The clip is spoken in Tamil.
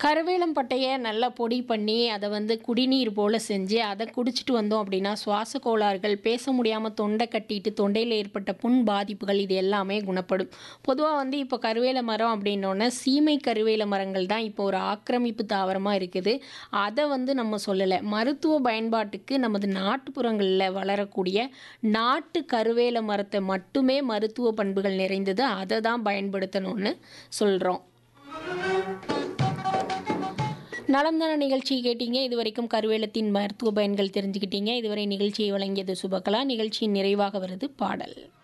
கருவேலம் பட்டைய நல்லா பொடி பண்ணி அதை வந்து குடிநீர் போல் செஞ்சு அதை குடிச்சிட்டு வந்தோம் அப்படின்னா சுவாச கோளாறுகள் பேச முடியாமல் தொண்டை கட்டிட்டு தொண்டையில் ஏற்பட்ட புண் பாதிப்புகள் இது எல்லாமே குணப்படும் பொதுவாக வந்து இப்போ கருவேல மரம் அப்படின்னோடனே சீமை கருவேல மரங்கள் தான் இப்போ ஒரு ஆக்கிரமிப்பு தாவரமாக இருக்குது அதை வந்து நம்ம சொல்லலை மருத்துவ பயன்பாட்டுக்கு நமது நாட்டுப்புறங்களில் வளரக்கூடிய நாட்டு கருவேல மரத்தை மட்டுமே மருத்துவ பண்புகள் நிறைந்தது அதை தான் பயன்படுத்தணும்னு சொல்கிறோம் நலம்தான நிகழ்ச்சி கேட்டீங்க இது வரைக்கும் கருவேலத்தின் மருத்துவ பயன்கள் தெரிஞ்சுக்கிட்டீங்க இதுவரை நிகழ்ச்சியை வழங்கியது சுபகலா நிகழ்ச்சியின் நிறைவாக வருது பாடல்